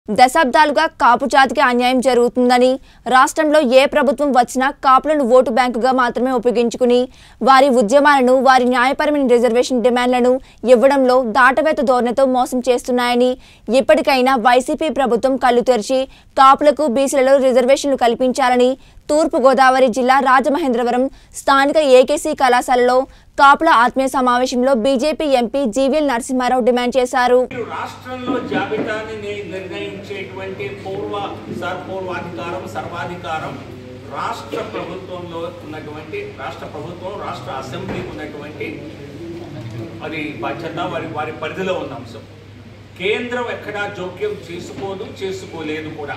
దశాబ్దాలుగా కాపు జాతికి అన్యాయం జరుగుతుందని రాష్ట్రంలో ఏ ప్రభుత్వం వచ్చినా కాపులను ఓటు బ్యాంకుగా మాత్రమే ఉపయోగించుకుని వారి ఉద్యమాలను వారి న్యాయపరమైన రిజర్వేషన్ డిమాండ్లను ఇవ్వడంలో దాటవేత ధోరణితో మోసం చేస్తున్నాయని ఇప్పటికైనా వైసీపీ ప్రభుత్వం కళ్ళు తెరిచి కాపులకు బీసీలలో రిజర్వేషన్లు కల్పించాలని తూర్పు గోదావరి జిల్లా రాజమహేంద్రవరం స్థానిక ఏకేసీ కళాశాలలో కాపుల ఆత్మీయ సమావేశంలో BJP MP GVL Narasimha Rao demand చేశారు మీరు రాష్ట్రంలో జాబితాని ని- నిర్ణయించేటువంటి పూర్వ సర్పూర్వాధికారం సర్వాధికారం రాష్ట్ర ప్రభుత్వంలో ఉన్నటువంటి రాష్ట్ర ప్రభుత్వం రాష్ట్ర అసెంబ్లీకి ఉన్నటువంటి అది బాధ్యత వారి వారి పరిధిలో ఉన్న అంశం కేంద్రం ఎక్కడా జోక్యం చేసుకోదు చేసుకోలేదు కూడా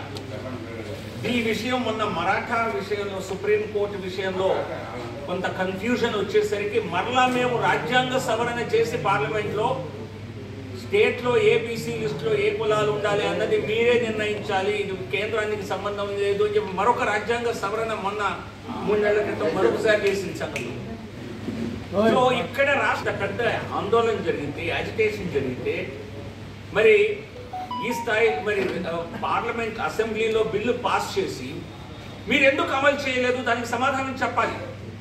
ఈ విషయం మొన్న మరాఠా విషయంలో సుప్రీంకోర్టు విషయంలో కొంత కన్ఫ్యూజన్ వచ్చేసరికి మరలా మేము రాజ్యాంగ సవరణ చేసి పార్లమెంట్లో స్టేట్లో ఏ బీసీ లిస్టులో ఏ కులాలు ఉండాలి అన్నది మీరే నిర్ణయించాలి ఇది కేంద్రానికి సంబంధం లేదు అని చెప్పి మరొక రాజ్యాంగ సవరణ మొన్న మూడు నెలల క్రితం మరొకసారి చేసిన సంగతి సో ఇక్కడ రాష్ట్ర పెద్ద ఆందోళన జరిగితే అజిటేషన్ జరిగితే మరి ఈ స్థాయి మరి ఆ, పార్లమెంట్ అసెంబ్లీలో బిల్లు పాస్ చేసి మీరు ఎందుకు అమలు చేయలేదు దానికి సమాధానం చెప్పాలి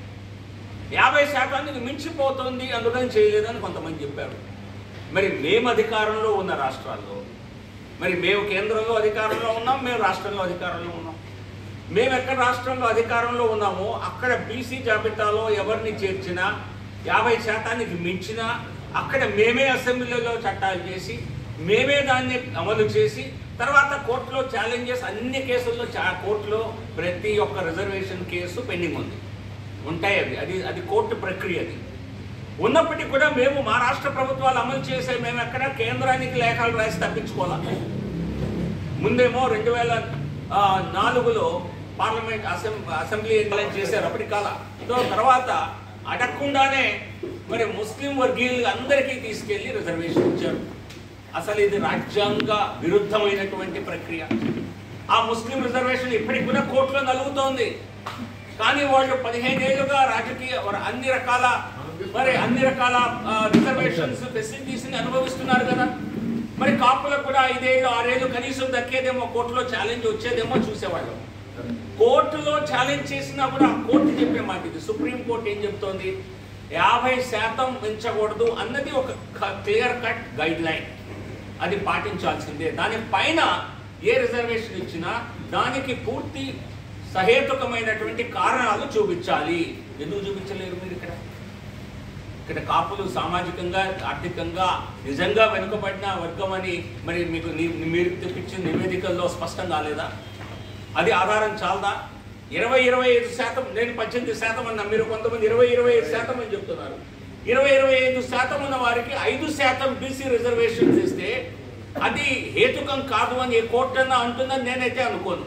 యాభై శాతానికి మించిపోతుంది అందుకని చేయలేదని కొంతమంది చెప్పారు మరి మేము అధికారంలో ఉన్న రాష్ట్రాల్లో మరి మేము కేంద్రంలో అధికారంలో ఉన్నాం మేము రాష్ట్రంలో అధికారంలో ఉన్నాం మేము ఎక్కడ రాష్ట్రంలో అధికారంలో ఉన్నామో అక్కడ బీసీ జాబితాలో ఎవరిని చేర్చినా యాభై శాతానికి మించినా అక్కడ మేమే అసెంబ్లీలో చట్టాలు చేసి మేమే దాన్ని అమలు చేసి తర్వాత కోర్టులో ఛాలెంజెస్ అన్ని కేసుల్లో చా కోర్టులో ప్రతి ఒక్క రిజర్వేషన్ కేసు పెండింగ్ ఉంది ఉంటాయి అవి అది అది కోర్టు ప్రక్రియ అది ఉన్నప్పటికీ కూడా మేము మా రాష్ట్ర ప్రభుత్వాలు అమలు చేసే మేము ఎక్కడ కేంద్రానికి లేఖలు రాసి తప్పించుకోవాలి ముందేమో రెండు వేల ఆ, నాలుగులో పార్లమెంట్ అసెం అసెంబ్లీ ఎన్నికలు చేశారు అప్పటి కాల సో తర్వాత అడగకుండానే మరి ముస్లిం వర్గీయులు అందరికీ తీసుకెళ్లి రిజర్వేషన్ ఇచ్చారు అసలు ఇది రాజ్యాంగ విరుద్ధమైనటువంటి ప్రక్రియ ఆ ముస్లిం రిజర్వేషన్ ఇప్పటికి కూడా కోర్టులో నలుగుతోంది కానీ వాళ్ళు పదిహేనేళ్లుగా రాజకీయ వారు అన్ని రకాల మరి అన్ని రకాల రిజర్వేషన్స్ ఫెసిలిటీస్ ని అనుభవిస్తున్నారు కదా మరి కాపులకు కూడా ఐదేళ్ళు ఆరేళ్ళు కనీసం దక్కేదేమో కోర్టులో ఛాలెంజ్ వచ్చేదేమో చూసేవాళ్ళం కోర్టులో ఛాలెంజ్ చేసినా కూడా ఆ కోర్టు చెప్పే మాట ఇది సుప్రీం కోర్టు ఏం చెప్తోంది యాభై శాతం పెంచకూడదు అన్నది ఒక క్లియర్ కట్ గైడ్ లైన్ అది పాటించాల్సిందే దాని పైన ఏ రిజర్వేషన్ ఇచ్చినా దానికి పూర్తి సహేతుకమైనటువంటి కారణాలు చూపించాలి ఎందుకు చూపించలేరు మీరు ఇక్కడ ఇక్కడ కాపులు సామాజికంగా ఆర్థికంగా నిజంగా వెనుకబడిన వర్గం అని మరి మీకు ని- మీరు తెప్పించిన నివేదికల్లో స్పష్టం కాలేదా అది ఆధారం చాలదా ఇరవై ఇరవై ఐదు శాతం నేను పద్దెనిమిది శాతం అన్నా మీరు కొంతమంది ఇరవై ఇరవై ఐదు శాతం అని చెప్తున్నారు ఇరవై ఇరవై ఐదు శాతం ఉన్న వారికి ఐదు శాతం బీసీ రిజర్వేషన్స్ ఇస్తే అది హేతుకం కాదు అని ఏ కోర్టు అన్నా అంటుందని నేనైతే అనుకోను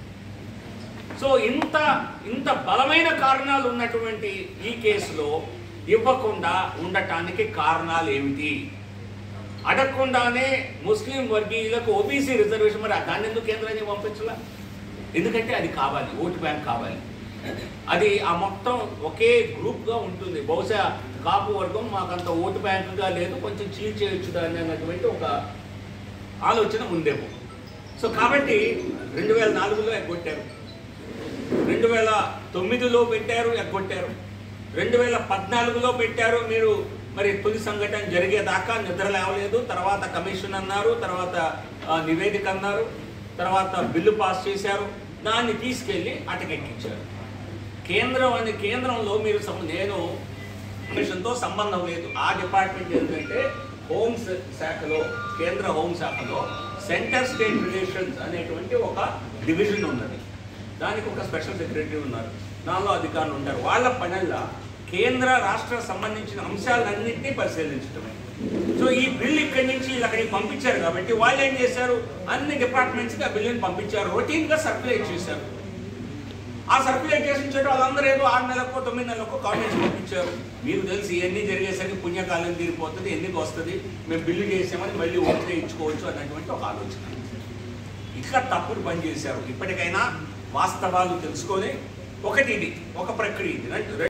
సో ఇంత ఇంత బలమైన కారణాలు ఉన్నటువంటి ఈ కేసులో ఇవ్వకుండా ఉండటానికి కారణాలు ఏమిటి అడగకుండానే ముస్లిం వర్గీయులకు ఓబీసీ రిజర్వేషన్ మరి దాన్ని ఎందుకు కేంద్రానికి పంపించాల ఎందుకంటే అది కావాలి ఓటు బ్యాంక్ కావాలి అది ఆ మొత్తం ఒకే గ్రూప్గా ఉంటుంది బహుశా కాపు వర్గం మాకంత ఓటు బ్యాంకుగా లేదు కొంచెం చీల్ చేయొచ్చు దాన్ని అన్నటువంటి ఒక ఆలోచన ఉందేమో సో కాబట్టి రెండు వేల నాలుగులో ఎగ్గొట్టారు రెండు వేల తొమ్మిదిలో పెట్టారు ఎగ్గొట్టారు రెండు వేల పద్నాలుగులో పెట్టారు మీరు మరి తొలి సంఘటన జరిగేదాకా నిద్ర లేవలేదు తర్వాత కమిషన్ అన్నారు తర్వాత ఆ, నివేదిక అన్నారు తర్వాత బిల్లు పాస్ చేశారు దాన్ని తీసుకెళ్ళి అటకెక్కించారు కేంద్రం అని కేంద్రంలో మీరు సం- నేను కమిషన్తో సంబంధం లేదు ఆ డిపార్ట్మెంట్ ఏంటంటే హోమ్స్ శాఖలో కేంద్ర హోం శాఖలో సెంటర్ స్టేట్ రిలేషన్స్ అనేటువంటి ఒక డివిజన్ ఉన్నది దానికి ఒక స్పెషల్ సెక్రటరీ ఉన్నారు దానిలో అధికారులు ఉంటారు వాళ్ళ పనుల్లో కేంద్ర రాష్ట్ర సంబంధించిన అంశాలన్నింటినీ పరిశీలించడమే సో ఈ బిల్ ఇక్కడి నుంచి వీళ్ళు అక్కడికి పంపించారు కాబట్టి వాళ్ళు ఏం చేశారు అన్ని డిపార్ట్మెంట్స్కి ఆ బిల్లుని పంపించారు రొటీన్గా సర్క్యులేట్ చేశారు ఆ సర్క్యులేట్ చేసి ఉంచేట వాళ్ళందరూ ఏదో ఆరు నెలలకు తొమ్మిది నెలలకు కాలేజ్ పంపించారు మీకు తెలిసి ఇవన్నీ జరిగేసరికి పుణ్యకాలం తీరిపోతుంది ఎందుకు వస్తుంది మేము బిల్లు చేసామని మళ్ళీ ఓట్లు ఇచ్చుకోవచ్చు అన్నటువంటి ఒక ఆలోచన ఇట్లా తప్పుడు పని చేశారు ఇప్పటికైనా వాస్తవాలు తెలుసుకొని ఒకటి ఇది ఒక ప్రక్రియ ఇది